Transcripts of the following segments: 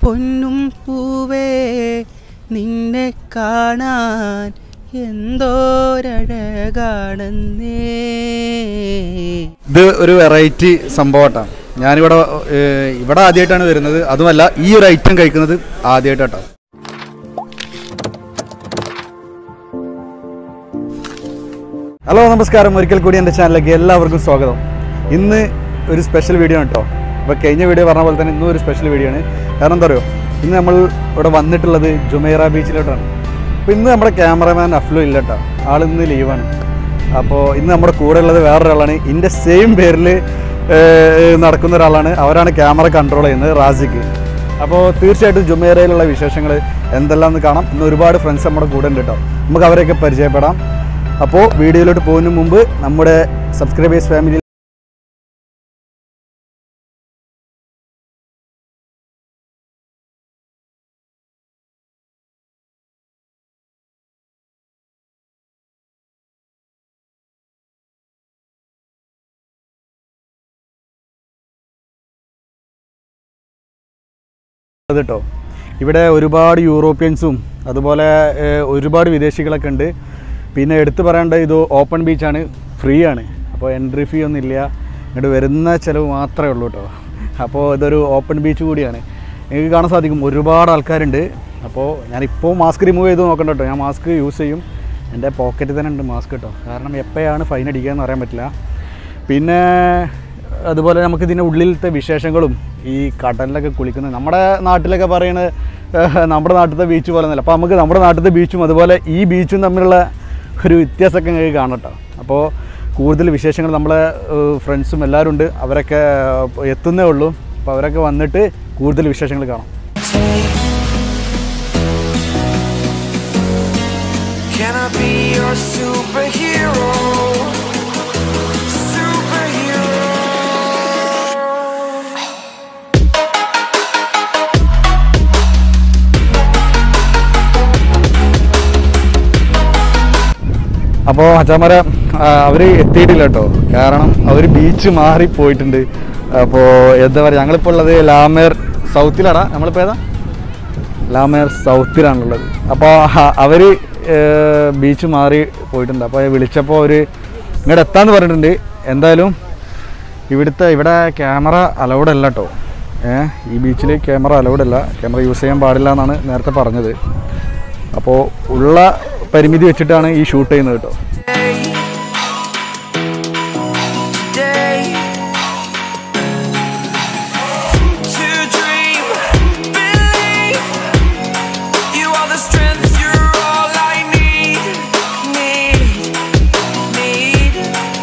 പൊന്നും പൂവേ നിന്നെ കാണാൻ എന്തോരഴകാണെന്നേ ഇത് ഒരു വെറൈറ്റി സംഭവമായിട്ടാണ് ഞാനിവിടെ ഏഹ്, ഇവിടെ ആദ്യമായിട്ടാണ് വരുന്നത് അതുമല്ല ഈ ഒരു ഐറ്റം കഴിക്കുന്നത് ആദ്യമായിട്ടാട്ടോ ഹലോ നമസ്കാരം ഒരിക്കൽ കൂടി എൻ്റെ ചാനലിലേക്ക് എല്ലാവർക്കും സ്വാഗതം ഇന്ന് ഒരു സ്പെഷ്യൽ വീഡിയോ ആണ് കേട്ടോ ഇപ്പോൾ കഴിഞ്ഞ വീഡിയോ പറഞ്ഞ പോലെ തന്നെ ഇന്നും ഒരു സ്പെഷ്യൽ വീഡിയോ ആണ് കാരണം എന്താ പറയുക ഇന്ന് നമ്മൾ ഇവിടെ വന്നിട്ടുള്ളത് ജുമൈറ ബീച്ചിലോട്ടാണ് അപ്പോൾ ഇന്ന് നമ്മുടെ ക്യാമറമാൻ അഫ്ലു ഇല്ല കേട്ടോ ആൾ ഇന്ന് ലീവാണ് അപ്പോൾ ഇന്ന് നമ്മുടെ കൂടെ ഉള്ളത് വേറൊരാളാണ് ഇതിൻ്റെ സെയിം പേരിൽ നടക്കുന്ന ഒരാളാണ് അവരാണ് ക്യാമറ കൺട്രോൾ ചെയ്യുന്നത് റാസിക്ക് അപ്പോൾ തീർച്ചയായിട്ടും ജുമേറയിലുള്ള വിശേഷങ്ങൾ എന്തെല്ലാം എന്ന് കാണാം ഇന്ന് ഒരുപാട് ഫ്രണ്ട്സ് നമ്മുടെ കൂടെ ഉണ്ട് കേട്ടോ നമുക്ക് അവരെയൊക്കെ പരിചയപ്പെടാം അപ്പോൾ വീഡിയോയിലോട്ട് പോകുന്നതിന് മുമ്പ് നമ്മുടെ സബ്സ്ക്രൈബേഴ്സ് ഫാമിലി കേട്ടോ ഇവിടെ ഒരുപാട് യൂറോപ്യൻസും അതുപോലെ ഏഹ്, ഒരുപാട് വിദേശികളൊക്കെ ഉണ്ട് പിന്നെ എടുത്തു പറയേണ്ട ഇത് ഓപ്പൺ ബീച്ചാണ് ഫ്രീ ആണ് അപ്പോൾ എൻട്രി ഫീ ഒന്നും ഇല്ല ഇങ്ങോട്ട് വരുന്ന ചിലവ് മാത്രമേ ഉള്ളൂ കേട്ടോ അപ്പോൾ ഇതൊരു ഓപ്പൺ ബീച്ച് കൂടിയാണ് നിങ്ങൾക്ക് കാണാൻ സാധിക്കും ഒരുപാട് ആൾക്കാരുണ്ട് അപ്പോൾ ഞാനിപ്പോൾ മാസ്ക് റിമൂവ് ചെയ്ത് നോക്കണ്ട കേട്ടോ ഞാൻ മാസ്ക് യൂസ് ചെയ്യും എൻ്റെ പോക്കറ്റിൽ തന്നെ ഉണ്ട് മാസ്ക് കേട്ടോ കാരണം എപ്പോഴാണ് ഫൈൻ അടിക്കുക എന്ന് അറിയാൻ പറ്റില്ല പിന്നെ അതുപോലെ നമുക്ക് ഇതിൻ്റെ ഉള്ളിലത്തെ വിശേഷങ്ങളും ഈ കടലിലൊക്കെ കുളിക്കുന്നത് നമ്മുടെ നാട്ടിലൊക്കെ പറയുന്നത് ഏഹ്, നമ്മുടെ നാട്ടിലത്തെ ബീച്ച് പോലെ ഒന്നുമല്ല അപ്പോൾ നമുക്ക് നമ്മുടെ നാട്ടിലത്തെ ബീച്ചും അതുപോലെ ഈ ബീച്ചും തമ്മിലുള്ള ഒരു വ്യത്യാസമൊക്കെ നിങ്ങൾക്ക് കാണാം കേട്ടോ അപ്പോൾ കൂടുതൽ വിശേഷങ്ങൾ നമ്മളെ ഫ്രണ്ട്സും എല്ലാവരും ഉണ്ട് അവരൊക്കെ ഏഹ്, എത്തുന്നേ ഉള്ളൂ അപ്പോൾ അവരൊക്കെ വന്നിട്ട് കൂടുതൽ വിശേഷങ്ങൾ കാണാം Can I be your superhero? Superhero. അപ്പോൾ അച്ചാമര അവർ എത്തിയിട്ടില്ല കേട്ടോ കാരണം അവർ ബീച്ച് മാറി പോയിട്ടുണ്ട് അപ്പോൾ എന്താ പറയുക ഞങ്ങളിപ്പോൾ ഉള്ളത് ലാമേർ സൗത്തിലാടാ നമ്മളിപ്പോൾ ഏതാ ലാമേർ സൗത്തിലാണുള്ളത് അപ്പോൾ അവർ ബീച്ച് മാറി പോയിട്ടുണ്ട് അപ്പോൾ വിളിച്ചപ്പോൾ അവർ ഇങ്ങോട്ട് എത്താന്ന് പറഞ്ഞിട്ടുണ്ട് എന്തായാലും ഇവിടുത്തെ ഇവിടെ ക്യാമറ അലൗഡ് അല്ല കേട്ടോ ഏഹ് ഈ ബീച്ചിൽ ക്യാമറ അലൗഡ് അല്ല ക്യാമറ യൂസ് ചെയ്യാൻ പാടില്ല എന്നാണ് നേരത്തെ പറഞ്ഞത് അപ്പോൾ ഉള്ള പരിമിതി വെച്ചിട്ടാണ് ഈ ഷൂട്ട് ചെയ്യുന്നത് കേട്ടോ Day. To dream, believe. You are the strength, you're all I need. Need, need.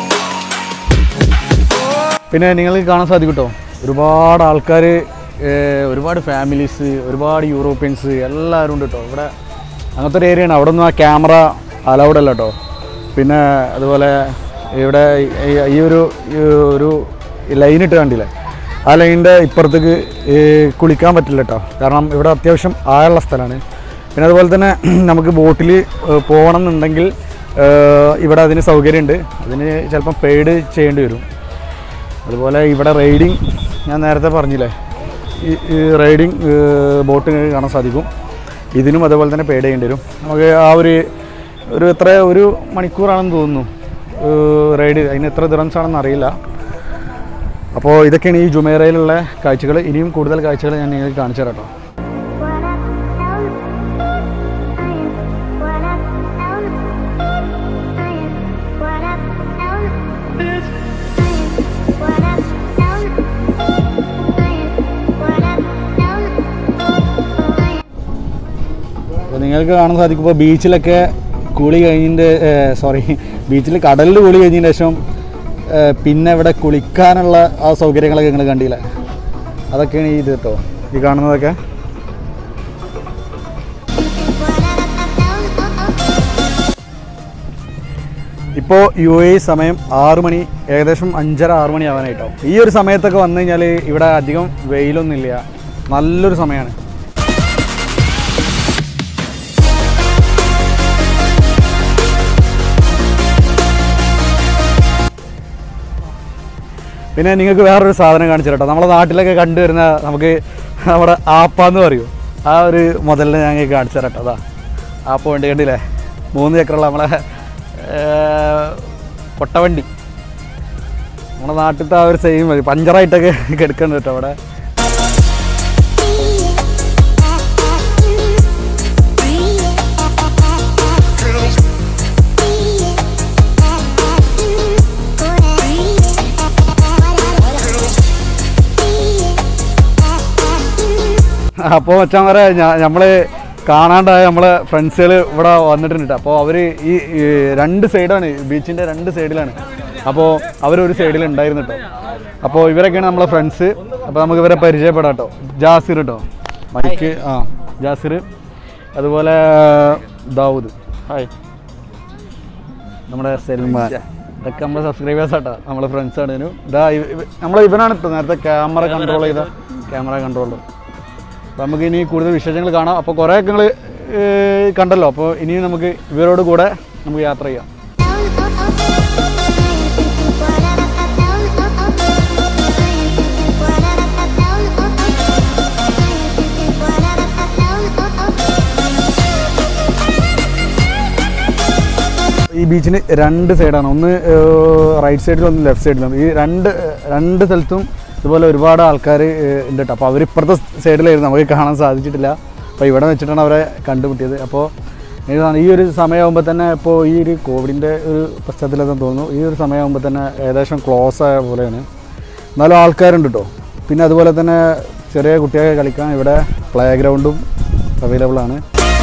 പിന്നെ നിങ്ങൾക്ക് കാണാൻ സാധിക്കും കേട്ടോ ഒരുപാട് ആൾക്കാർ ഒരുപാട് ഫാമിലീസ് ഒരുപാട് യൂറോപ്യൻസ് എല്ലാവരും ഉണ്ട് കേട്ടോ ഇവിടെ അങ്ങനത്തെ ഒരു ഏരിയയാണ് അവിടെ ഒന്നും ആ ക്യാമറ അലൗഡ് അല്ല കേട്ടോ പിന്നെ അതുപോലെ ഇവിടെ ഈ- ഈ ഒരു ഈ ഒരു ലൈൻ ഇട്ട് കണ്ടില്ലേ ആ ലൈനിൻ്റെ ഇപ്പുറത്തേക്ക് ഈ കുളിക്കാൻ പറ്റില്ല കേട്ടോ കാരണം ഇവിടെ അത്യാവശ്യം ആഴമുള്ള സ്ഥലമാണ് പിന്നെ അതുപോലെ തന്നെ നമുക്ക് ബോട്ടിൽ പോകണം എന്നുണ്ടെങ്കിൽ ഏഹ്, ഇവിടെ അതിന് സൗകര്യമുണ്ട് അതിന് ചിലപ്പം പെയ്ഡ് ചെയ്യേണ്ടി വരും അതുപോലെ ഇവിടെ റൈഡിങ് ഞാൻ നേരത്തെ പറഞ്ഞില്ലേ ഈ ഈ റൈഡിങ് ബോട്ട് കാണാൻ സാധിക്കും ഇതിനും അതുപോലെ തന്നെ പെയ്ഡ് ചെയ്യേണ്ടി വരും നമുക്ക് ആ ഒരു ഒരു എത്ര ഒരു മണിക്കൂറാണെന്ന് തോന്നുന്നു റൈഡ് അതിന് എത്ര ദിറംസ് ആണെന്ന് അറിയില്ല അപ്പോൾ ഇതൊക്കെയാണ് ഈ ജുമേറയിലുള്ള കാഴ്ചകൾ ഇനിയും കൂടുതൽ കാഴ്ചകൾ ഞാൻ നിങ്ങൾക്ക് കാണിച്ചു തരാം കേട്ടോ What up, down? What up, down? What up, down? What up, down? What up, down? അപ്പോൾ നിങ്ങൾക്ക് കാണാൻ സാധിക്കും ഇപ്പോൾ ബീച്ചിലൊക്കെ കുളി കഴിഞ്ഞതിൻ്റെ സോറി ബീച്ചിൽ കടലിൽ കുളി കഴിഞ്ഞതിന് ശേഷം ഏ, പിന്നെ ഇവിടെ കുളിക്കാനുള്ള ആ സൗകര്യങ്ങളൊക്കെ നിങ്ങൾ കണ്ടില്ല അതൊക്കെയാണ് ഈ ഇത് കേട്ടോ ഈ കാണുന്നതൊക്കെ ഇപ്പോൾ യു എ സമയം ആറ് മണി ഏകദേശം അഞ്ചര ആറ് മണി ആവാനായിട്ടോ ഈ ഒരു സമയത്തൊക്കെ വന്നു കഴിഞ്ഞാൽ ഇവിടെ അധികം വെയിലൊന്നുമില്ല നല്ലൊരു സമയമാണ് പിന്നെ നിങ്ങൾക്ക് വേറൊരു സാധനം കാണിച്ചു കേട്ടോ നമ്മുടെ നാട്ടിലൊക്കെ കണ്ടുവരുന്ന നമുക്ക് നമ്മുടെ ആപ്പാന്ന് പറയും ആ ഒരു മുതലിനെ ഞങ്ങൾ കാണിച്ചു തരട്ടോ അതാ ആപ്പ വണ്ടി കണ്ടില്ലേ മൂന്ന് ചക്രമുള്ള നമ്മളെ ഏർ, കൊട്ടവണ്ടി നമ്മുടെ നാട്ടിലത്തെ ആ ഒരു സെയിം മതി പഞ്ചറായിട്ടൊക്കെ കിടക്കുന്നുണ്ട് കേട്ടോ അവിടെ അപ്പോൾ മച്ചാൻ പറയാ നമ്മൾ കാണാണ്ടായ നമ്മളെ ഫ്രണ്ട്സുകൾ ഇവിടെ വന്നിട്ടുണ്ട് ട്ടോ. അപ്പോൾ അവർ ഈ ഈ രണ്ട് സൈഡാണ് ബീച്ചിൻ്റെ രണ്ട് സൈഡിലാണ് അപ്പോൾ അവരൊരു സൈഡിൽ ഉണ്ടായിരുന്നു കേട്ടോ അപ്പോൾ ഇവരൊക്കെയാണ് നമ്മളെ ഫ്രണ്ട്സ് അപ്പോൾ നമുക്ക് ഇവരെ പരിചയപ്പെടാം കേട്ടോ ജാസിർ കേട്ടോ മൈക്ക് ആ ജാസിർ അതുപോലെ ദാവൂദ് ഹായ് നമ്മുടെ സൽമാൻ ഇതൊക്കെ നമ്മുടെ സബ്സ്ക്രൈബേഴ്സ് ആട്ടോ നമ്മളെ ഫ്രണ്ട്സ് ആണ് ഇതിന് ഇതാ ഇവ- ഇവ- നമ്മളെ ഇവനാണ് കേട്ടോ നേരത്തെ ക്യാമറ കൺട്രോൾ ചെയ്ത ക്യാമറ കൺട്രോളർ അപ്പോൾ നമുക്ക് ഇനി കൂടുതൽ വിശേഷങ്ങൾ കാണാം അപ്പോൾ കുറേയൊക്കെ നിങ്ങൾ കണ്ടല്ലോ അപ്പോൾ ഇനി നമുക്ക് ഇവരോട് കൂടെ നമുക്ക് യാത്ര ചെയ്യാം ഈ ബീച്ചിന് രണ്ട് സൈഡാണ് ഒന്ന് റൈറ്റ് സൈഡിലും ഒന്ന് ലെഫ്റ്റ് സൈഡിലും ഈ രണ്ട് ഏഹ്, രണ്ട് സ്ഥലത്തും ഇതുപോലെ ഒരുപാട് ആൾക്കാർ ഉണ്ട് കേട്ടോ അപ്പോൾ അവർ ഇപ്പുറത്തെ സൈഡിലായിരുന്നു നമുക്ക് കാണാൻ സാധിച്ചിട്ടില്ല അപ്പോൾ ഇവിടെ വെച്ചിട്ടാണ് അവരെ കണ്ടുമുട്ടിയത് അപ്പോൾ എനിക്ക് തോന്നുന്നു ഈ ഒരു സമയമാകുമ്പോൾ തന്നെ ഇപ്പോൾ ഈ ഒരു കോവിഡിൻ്റെ ഒരു പശ്ചാത്തലത്തെന്ന് തോന്നുന്നു ഈ ഒരു സമയമാകുമ്പോൾ തന്നെ ഏകദേശം ക്ലോസ് ആയ പോലെയാണ് എന്നാലും ആൾക്കാരുണ്ട് കേട്ടോ പിന്നെ അതുപോലെ തന്നെ ചെറിയ കുട്ടികളെ കളിക്കാൻ ഇവിടെ പ്ലേ ഗ്രൗണ്ടും അവൈലബിൾ ആണ്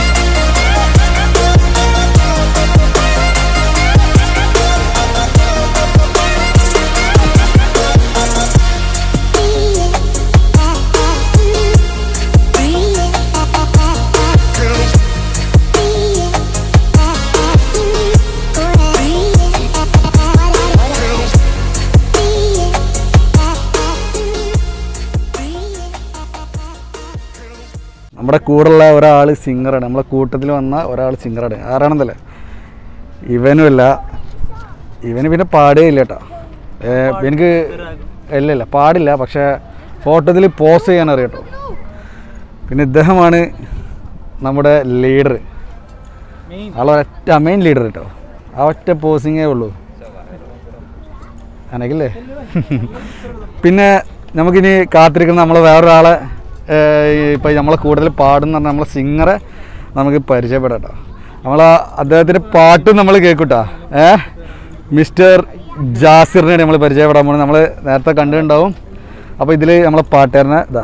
നമ്മുടെ കൂടെയുള്ള ഒരാൾ സിംഗറാണ് നമ്മളെ കൂട്ടത്തിൽ വന്ന ഒരാൾ സിംഗറാണ് ആരാണെന്നല്ലേ ഇവനുമല്ല ഇവന് പിന്നെ പാടേ ഇല്ല കേട്ടോ ഏ, എനിക്ക് ഇല്ല ഇല്ല പാടില്ല പക്ഷേ ഫോട്ടോത്തിൽ പോസ് ചെയ്യാൻ അറിയാം കേട്ടോ പിന്നെ ഇദ്ദേഹമാണ് നമ്മുടെ ലീഡർ ആളൊരൊറ്റ മെയിൻ ലീഡർ കേട്ടോ ആ ഒറ്റ പോസിങ്ങേ ഉള്ളൂ അനക്കില്ലേ പിന്നെ നമുക്കിനി കാത്തിരിക്കുന്ന നമ്മൾ വേറൊരാളെ ഇപ്പം നമ്മളെ കൂടുതൽ പാടുന്ന പറഞ്ഞാൽ നമ്മളെ സിംഗറെ നമുക്ക് പരിചയപ്പെടാം കേട്ടോ നമ്മൾ അദ്ദേഹത്തിൻ്റെ പാട്ട് നമ്മൾ കേൾക്കൂട്ടാ ഏ മിസ്റ്റർ ജാസിറിനെയാണ് നമ്മൾ പരിചയപ്പെടാൻ പോകുന്നത് നമ്മൾ നേരത്തെ കണ്ടിട്ടുണ്ടാവും അപ്പോൾ ഇതിൽ നമ്മളെ പാട്ടുകാരനെ ഇതാ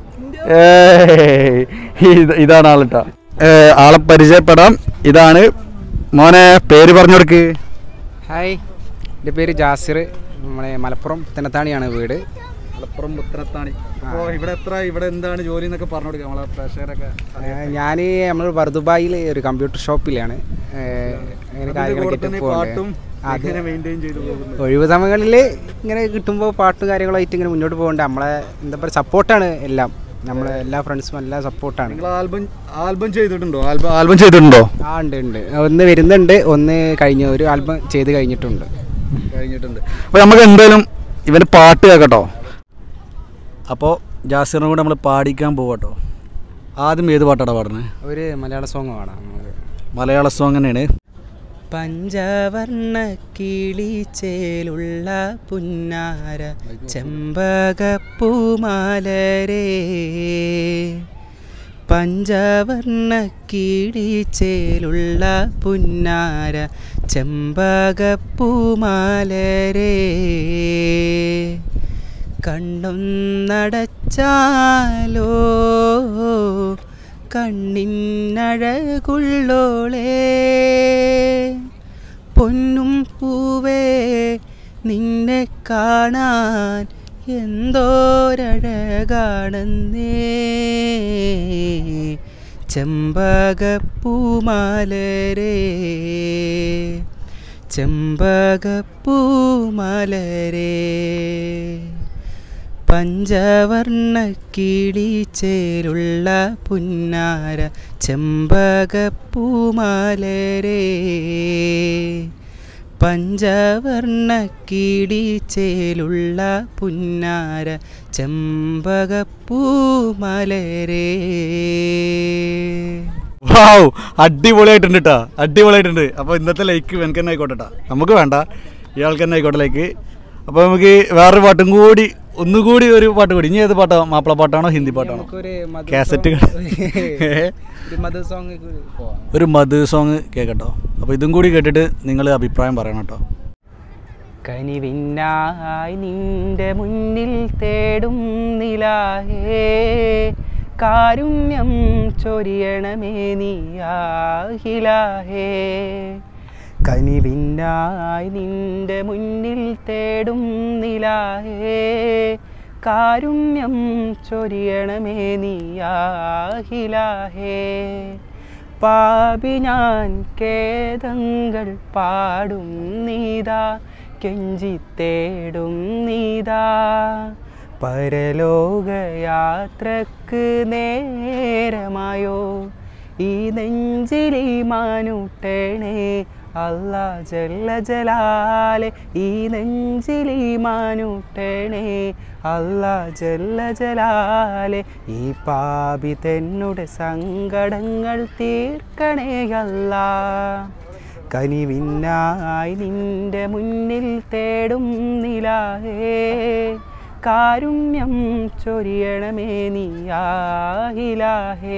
ഏയ് ഇത് ഇതാണ് ആളിട്ടാ ആളെ പരിചയപ്പെടാം ഇതാണ് മോനെ പേര് പറഞ്ഞു കൊടുക്ക് ഹായ് എൻ്റെ പേര് ജാസിർ നമ്മളെ മലപ്പുറം തെന്നത്താണിയാണ് വീട് മലപ്പുറം പുത്തനത്താണി അപ്പോൾ ഇവിടെ എത്ര ഇവിടെ എന്താണ് ജോലി എന്നൊക്കെ പറഞ്ഞു കൊടുക്കുക നമ്മളെ പ്രേക്ഷകരൊക്കെ ഞാൻ നമ്മൾ വർദുബായിൽ ഒരു കമ്പ്യൂട്ടർ ഷോപ്പിലാണ് ഏഹ്, അങ്ങനെ കാര്യങ്ങളൊക്കെ പാട്ടും പോകുന്നുണ്ട് അത് എങ്ങനെ മെയിൻറ്റെയിൻ ചെയ്തു പോകുന്നു ഒഴിവ് സമയങ്ങളിൽ ഇങ്ങനെ കിട്ടുമ്പോൾ പാട്ടും കാര്യങ്ങളായിട്ട് ഇങ്ങനെ മുന്നോട്ട് പോകുന്നുണ്ട് നമ്മളെ എന്താ പറയുക സപ്പോർട്ടാണ് എല്ലാം നമ്മളെ എല്ലാ ഫ്രണ്ട്സും എല്ലാം സപ്പോർട്ടാണ് നിങ്ങൾ ആൽബം ആൽബം ചെയ്തിട്ടുണ്ടോ ആൽബം ആൽബം ചെയ്തിട്ടുണ്ടോ ആ ഉണ്ട് ഉണ്ട് ഒന്ന് വരുന്നുണ്ട് ഒന്ന് കഴിഞ്ഞു ഒരു ആൽബം ചെയ്ത് കഴിഞ്ഞിട്ടുണ്ട് കഴിഞ്ഞിട്ടുണ്ട് അപ്പോൾ നമുക്ക് എന്തായാലും ഇവന് പാട്ട് കേൾക്കട്ടോ അപ്പോൾ ജാസിറിനെ കൂടെ നമ്മൾ പാടിക്കാൻ പോകട്ടോ ആദ്യം ഏത് പാട്ടാണ് പാടുന്നത് ഒരു മലയാള സോങ് പാടാം നമുക്ക് മലയാള സോങ് തന്നെയാണ് പഞ്ചവർണ്ണ കിളിച്ചേലുള്ള പുന്നാര ചെമ്പകപ്പൂമാലരേ പഞ്ചവർണ്ണ കിളിച്ചേലുള്ള പുന്നാര ചെമ്പകപ്പൂമാലരേ കണ്ണൊന്നടച്ചാലോ കണ്ണിനഴകുള്ളോളേ പൊന്നും പൂവേ നിന്നെ കാണാൻ എന്തോരഴകാണെന്നേ ചെമ്പകപ്പൂമാലരേ ചെമ്പകപ്പൂമാലരേ പഞ്ചവർണ്ണ കിളിച്ചേലുള്ള പുന്നാര ചെമ്പകപ്പൂമാലരേ പഞ്ചവർണ്ണ കിടിച്ചേലുള്ള പുന്നാര ചെമ്പകപ്പൂ മലരേ വാവ് അടിപൊളിയായിട്ടുണ്ട് കേട്ടോ അടിപൊളിയായിട്ടുണ്ട് അപ്പോൾ ഇന്നത്തെ ലൈക്ക് എനിക്ക് തന്നെ ആയിക്കോട്ടെ ട്ടാ. നമുക്ക് വേണ്ട ഇയാൾക്ക് തന്നെ ആയിക്കോട്ടെ ലൈക്ക് അപ്പോൾ നമുക്ക് വേറൊരു പാട്ടും കൂടി ഒന്നുകൂടി ഒരു പാട്ട് കൂടി ഇനി ഏത് പാട്ടോ മാപ്പിള പാട്ടാണോ ഹിന്ദി പാട്ടാണോ നമുക്കൊരു മധു കാസറ്റ് song- ഒരു മധു സോങ് പോവാം ഒരു മധു സോങ് കേൾക്കട്ടോ അപ്പോൾ ഇതും കൂടി കേട്ടിട്ട് നിങ്ങൾ അഭിപ്രായം പറയണം കേട്ടോ കനിവിന്നായി നിന്റെ മുന്നിൽ തേടും നിലാഹേ കാരുണ്യം ചൊരിയണമേ നീയാഹിലാഹേ കനിവിന്നായി നിന്റെ മുന്നിൽ തേടും നിലാഹേ കാരുണ്യം ചൊരിയണമേ നീയാഹിലാഹേ പാപി ഞാൻ കേതങ്ങൾ പാടും നീതാ കെഞ്ചിത്തേടും നീതാ പരലോകയാത്രക്ക് നേരമായോ ഈ നെഞ്ചിലി മാനുട്ടേണേ അല്ലാ ജല്ല ജലാലെ ഈ നെഞ്ചിലി മാനുട്ടേണേ അല്ലാ ജല്ല ജലാലെ ഈ പാപി തെന്നുടെ സങ്കടങ്ങൾ തീർക്കണേ അല്ലാ കനിവിന്നായി നിന്റെ മുന്നിൽ തേടും നിലാഹേ കാരുണ്യം ചൊരിയണമേ നീയാഹിലാഹേ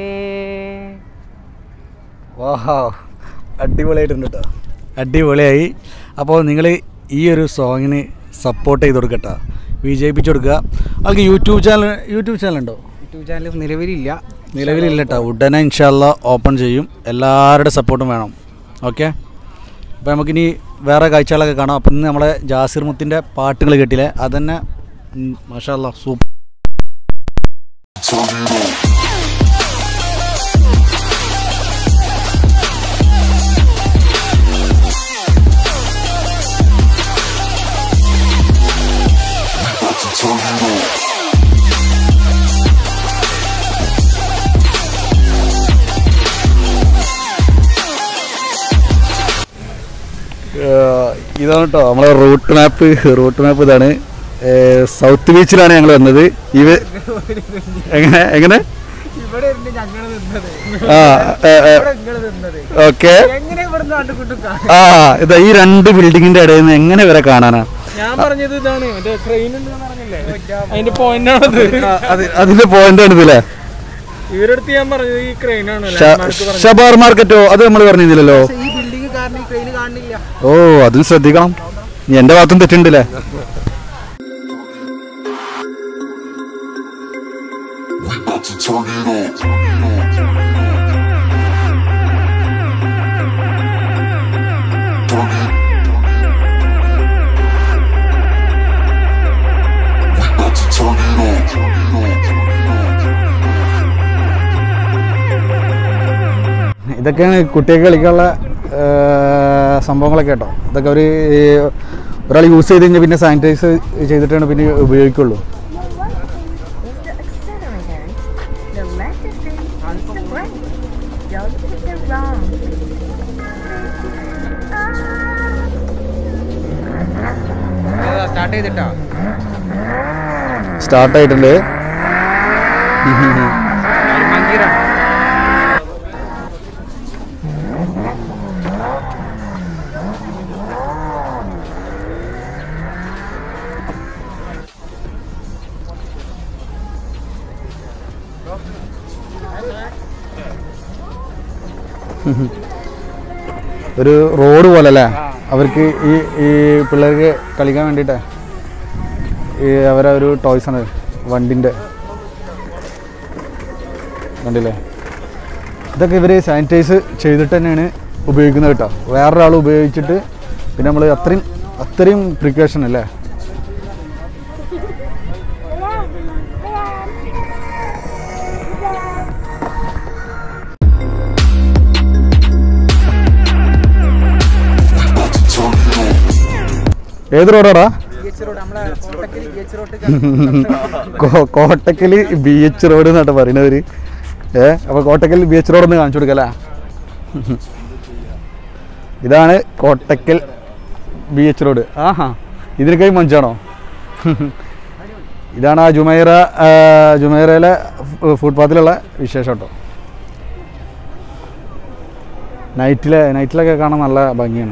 വാഹ് അടിപൊളിയായിട്ടുണ്ട് കേട്ടോ അടിപൊളിയായി അപ്പോൾ നിങ്ങൾ ഈ ഒരു സോങ്ങിന് സപ്പോർട്ട് ചെയ്ത് കൊടുക്കട്ടോ വിജയിപ്പിച്ച് കൊടുക്കുക അവർക്ക് യൂട്യൂബ് ചാനൽ യൂട്യൂബ് ചാനൽ ഉണ്ടോ യൂട്യൂബ് ചാനൽ നിലവിലില്ല നിലവിലില്ല കേട്ടോ ഉടനെ ഇൻഷാല്ല ഓപ്പൺ ചെയ്യും എല്ലാവരുടെ സപ്പോർട്ടും വേണം ഓക്കെ അപ്പോൾ നമുക്കിനി വേറെ കാഴ്ചകളൊക്കെ കാണാം അപ്പം ഇന്ന് നമ്മളെ ജാസിർ മുത്തിൻ്റെ പാട്ടുകൾ കേട്ടില്ലേ അതന്നെ മാഷാല്ല സൂപ്പർ ഇതാണ് കേട്ടോ നമ്മളെ റൂട്ട് മാപ്പ് റൂട്ട് മാപ്പ് ഇതാണ് ഏഹ് സൗത്ത് ബീച്ചിലാണ് ഞങ്ങൾ വന്നത് ഇവ എങ്ങനെ എങ്ങനെ ഇവിടെ ഇരുന്ന് ഞങ്ങൾ നിന്നത് ആ ഇവിടെ നിങ്ങൾ നിന്നത് ഓക്കെ എങ്ങനെ ഇവിടുന്ന് കണ്ടുകൂട്ടും ആ ഇതാ ഈ രണ്ട് ബിൽഡിങ്ങിന്റെ ഇടയിൽ നിന്ന് എങ്ങനെ വരെ കാണാനാ ഞാൻ പറഞ്ഞത് ഇതാണ് മറ്റേ ട്രെയിൻ ഉണ്ടെന്ന് പറഞ്ഞില്ലേ അതിന്റെ പോയിന്റ് ആണത് ആ, അത് അതിന്റെ പോയിന്റ് ആണ് ഇതില്ലേ ഇവരടുത്ത് ഞാൻ പറഞ്ഞത് ഈ ക്രെയിൻ ആണ് ഷ- ഷബാർ മാർക്കറ്റോ അത് നമ്മൾ പറഞ്ഞില്ലല്ലോ ഈ ബിൽഡിംഗ് കാരണം ഈ ട്രെയിൻ കാണുന്നില്ല ഓ അതും ശ്രദ്ധിക്കണം ഇനി എന്റെ ഭാഗത്തും തെറ്റുണ്ടല്ലേ About to turn it up. Turn it. We about to turn it ഇതൊക്കെയാണ് കുട്ടികൾക്ക് കളിക്കാനുള്ള ഏർ, സംഭവങ്ങളൊക്കെ കേട്ടോ ഇതൊക്കെ ഒരു ഒരാൾ യൂസ് ചെയ്ത് കഴിഞ്ഞാൽ പിന്നെ സാനിറ്റൈസ് ചെയ്തിട്ടാണ് പിന്നെ ഉപയോഗിക്കുള്ളൂ The accelerator. The left is on the brake. Don't hit the wrong. Start ചെയ്തിട്ടോ സ്റ്റാർട്ടായിട്ടുണ്ട് മങ്കീറാണ് ഒരു റോഡ് പോലെ അല്ലേ അവർക്ക് ഈ ഈ പിള്ളേർക്ക് കളിക്കാൻ വേണ്ടിയിട്ട് ഈ അവരെ ഒരു ടോയ്സ് ആണ് വണ്ടിൻ്റെ കണ്ടില്ലേ ഇതൊക്കെ ഇവർ സാനിറ്റൈസ് ചെയ്തിട്ട് തന്നെയാണ് ഉപയോഗിക്കുന്നത് കേട്ടോ വേറൊരാൾ ഉപയോഗിച്ചിട്ട് പിന്നെ നമ്മൾ അത്രയും അത്രയും പ്രിക്കോഷൻ അല്ലേ ഏത് റോഡാടാ റോഡ് നമ്മളെ കോട്ടക്കൽ ബി എച്ച് റോഡ് കോ- കോട്ടക്കൽ ബി എച്ച് റോഡ് എന്നാട്ടോ പറയുന്നവര് ഏ അപ്പോൾ കോട്ടക്കൽ ബി എച്ച് റോഡ് ഒന്ന് കാണിച്ചു കൊടുക്കല്ലേ ഇതാണ് കോട്ടക്കൽ ബീച്ച് റോഡ് ആഹാ ഇതിനൊക്കെ മഞ്ചാണോ ഇതാണ് ആ ജുമൈറ ആ, ജുമൈറയിലെ ഫു- ഫുട്പാത്തിലുള്ള വിശേഷം കേട്ടോ നൈറ്റിലെ നൈറ്റിലൊക്കെ കാണാൻ നല്ല ഭംഗിയാണ്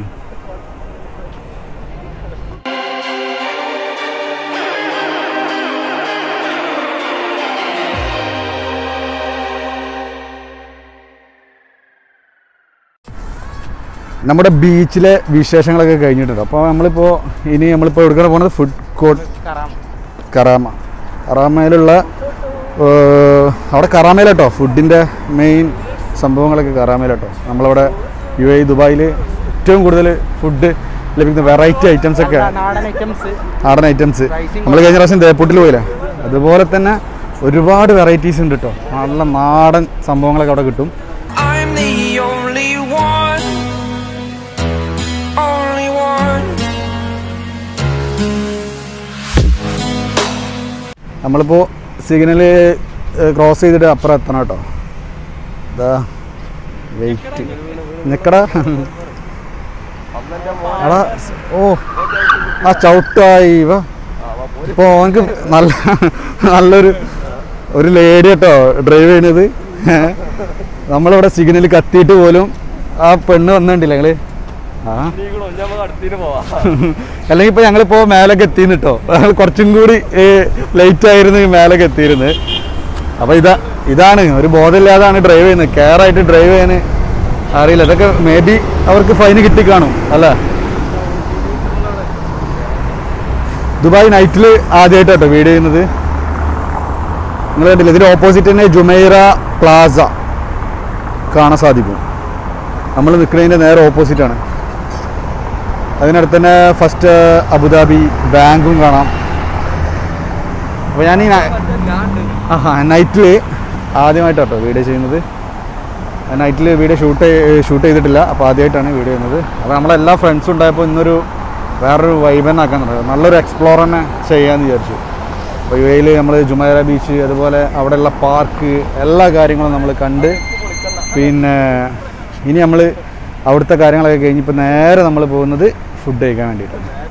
നമ്മുടെ ബീച്ചിലെ വിശേഷങ്ങളൊക്കെ കഴിഞ്ഞിട്ടുണ്ട് അപ്പോൾ നമ്മളിപ്പോൾ ഇനി നമ്മളിപ്പോൾ എവിടെക്കാണ് പോകുന്നത് ഫുഡ് കോർട്ട് കറാമ കറാമയിലുള്ള ഏർ, അവിടെ കറാമയിലാട്ടോ ഫുഡിൻ്റെ മെയിൻ സംഭവങ്ങളൊക്കെ കറാമയിലാട്ടോ നമ്മളവിടെ യു എ ദുബായിൽ ഏറ്റവും കൂടുതൽ ഫുഡ് ലഭിക്കുന്ന വെറൈറ്റി ഐറ്റംസ് ഒക്കെ നാടൻ ഐറ്റംസ് നാടൻ ഐറ്റംസ് നമ്മൾ കഴിഞ്ഞ പ്രാവശ്യം തേപ്പൂട്ടിൽ പോയില്ലേ അതുപോലെ തന്നെ ഒരുപാട് വെറൈറ്റീസ് ഉണ്ട് കേട്ടോ നല്ല നാടൻ സംഭവങ്ങളൊക്കെ അവിടെ കിട്ടും I'm the only one, only one. നമ്മളിപ്പോൾ സിഗ്നൽ ക്രോസ് ചെയ്തിട്ട് അപ്പുറം എത്തണം കേട്ടോ ഇതാ വെയിറ്റ് നിക്കടാ എടാ ഓ ആ ചവിട്ടായി വാ ഇപ്പോൾ അവനക്ക് നല്ല നല്ലൊരു ഒരു ലേഡി കേട്ടോ ഡ്രൈവ് ചെയ്യുന്നത് നമ്മളിവിടെ സിഗ്നൽ കത്തിയിട്ട് പോലും ആ പെണ്ണ് വന്നിട്ടില്ല ഞങ്ങള് ആ അല്ലെങ്കിൽ ഇപ്പൊ ഞങ്ങളിപ്പോ മേലൊക്കെ എത്തിന്ന് കേട്ടോ കുറച്ചും കൂടി ലേറ്റ് ആയിരുന്നു ഈ മേലൊക്കെ എത്തിയിരുന്നത് അപ്പൊ ഇതാ ഇതാണ് ഒരു ബോധമില്ലാതാണ് ഡ്രൈവ് ചെയ്യുന്നത് കെയർ ആയിട്ട് ഡ്രൈവ് ചെയ്യാൻ അറിയില്ല ഇതൊക്കെ മേ ബി അവർക്ക് ഫൈൻ കിട്ടി കാണും അല്ല ദുബായ് നൈറ്റിൽ ആദ്യമായിട്ട് കേട്ടോ വീഡിയോ ചെയ്യുന്നത് നിങ്ങൾ കണ്ടില്ല ഇതിന് ഓപ്പോസിറ്റ് തന്നെ ജുമൈറ പ്ലാസ കാണാൻ സാധിക്കും നമ്മൾ നിൽക്കുന്നതിൻ്റെ നേരെ ഓപ്പോസിറ്റാണ് അതിനടുത്ത് തന്നെ ഫസ്റ്റ് അബുദാബി ബാങ്കും കാണാം അപ്പോൾ ഞാൻ ഈ ആഹാ നൈറ്റിൽ ആദ്യമായിട്ടാട്ടോ വീഡിയോ ചെയ്യുന്നത് നൈറ്റിൽ വീഡിയോ ഷൂട്ട് ഷൂട്ട് ചെയ്തിട്ടില്ല അപ്പോൾ ആദ്യമായിട്ടാണ് വീഡിയോ ചെയ്യുന്നത് അപ്പോൾ നമ്മളെല്ലാ ഫ്രണ്ട്സും ഉണ്ടായപ്പോൾ ഇന്നൊരു വേറൊരു വൈബന്നാക്കാൻ തുടങ്ങി നല്ലൊരു എക്സ്പ്ലോർ തന്നെ ചെയ്യാമെന്ന് വിചാരിച്ചു അപ്പോൾ യു എയിൽ നമ്മൾ ജുമൈറ ബീച്ച് അതുപോലെ അവിടെയുള്ള പാർക്ക് എല്ലാ കാര്യങ്ങളും നമ്മൾ കണ്ട് പിന്നെ ഇനി നമ്മൾ അവിടുത്തെ കാര്യങ്ങളൊക്കെ കഴിഞ്ഞിപ്പോൾ നേരെ നമ്മൾ പോകുന്നത് ഫുഡ് കഴിക്കാൻ വേണ്ടിയിട്ടാണ്